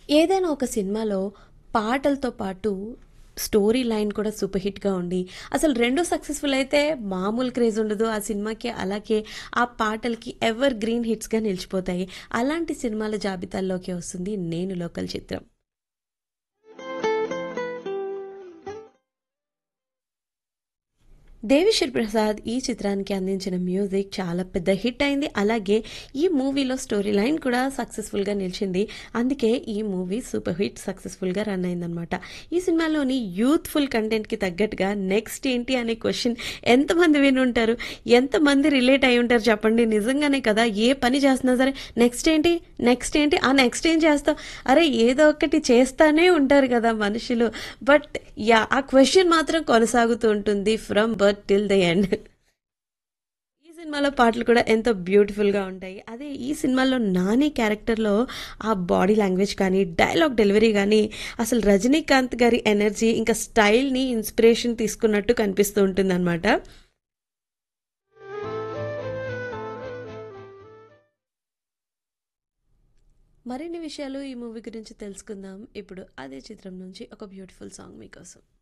ఏదైనా ఒక సినిమాలో పాటలతో పాటు స్టోరీ లైన్ కూడా సూపర్ హిట్గా ఉండి అసలు రెండు సక్సెస్ఫుల్ అయితే మామూలు క్రేజ్ ఉండదు ఆ సినిమాకి అలాగే ఆ పాటలకి ఎవర్ గ్రీన్ హిట్స్గా నిలిచిపోతాయి అలాంటి సినిమాల జాబితాల్లోకి వస్తుంది నేను లోకల్ చిత్రం దేవిశ్రీ ప్రసాద్ ఈ చిత్రానికి అందించిన మ్యూజిక్ చాలా పెద్ద హిట్ అయింది అలాగే ఈ మూవీలో స్టోరీ లైన్ కూడా సక్సెస్ఫుల్గా నిలిచింది అందుకే ఈ మూవీ సూపర్ హిట్ సక్సెస్ఫుల్గా రన్ అయిందనమాట ఈ సినిమాలోని యూత్ఫుల్ కంటెంట్కి తగ్గట్టుగా నెక్స్ట్ ఏంటి అనే క్వశ్చన్ ఎంతమంది విని ఉంటారు ఎంతమంది రిలేట్ అయి ఉంటారు చెప్పండి నిజంగానే కదా ఏ పని చేస్తున్నా సరే నెక్స్ట్ ఏంటి నెక్స్ట్ ఏంటి ఆ నెక్స్ట్ ఏం చేస్తావు అరే ఏదో ఒకటి చేస్తానే ఉంటారు కదా మనుషులు బట్ యా ఆ క్వశ్చన్ మాత్రం కొనసాగుతూ ఉంటుంది from birth till the end ఈ సినిమాలో పాటలు కూడా ఎంతో బ్యూటిఫుల్గా ఉంటాయి అదే ఈ సినిమాలో నాని క్యారెక్టర్లో ఆ బాడీ లాంగ్వేజ్ కానీ డైలాగ్ డెలివరీ కానీ అసలు రజనీకాంత్ గారి ఎనర్జీ ఇంకా స్టైల్ని ఇన్స్పిరేషన్ తీసుకున్నట్టు కనిపిస్తూ ఉంటుంది అనమాట మరిన్ని విషయాలు ఈ మూవీ గురించి తెలుసుకుందాం ఇప్పుడు అదే చిత్రం నుంచి ఒక బ్యూటిఫుల్ సాంగ్ మీకోసం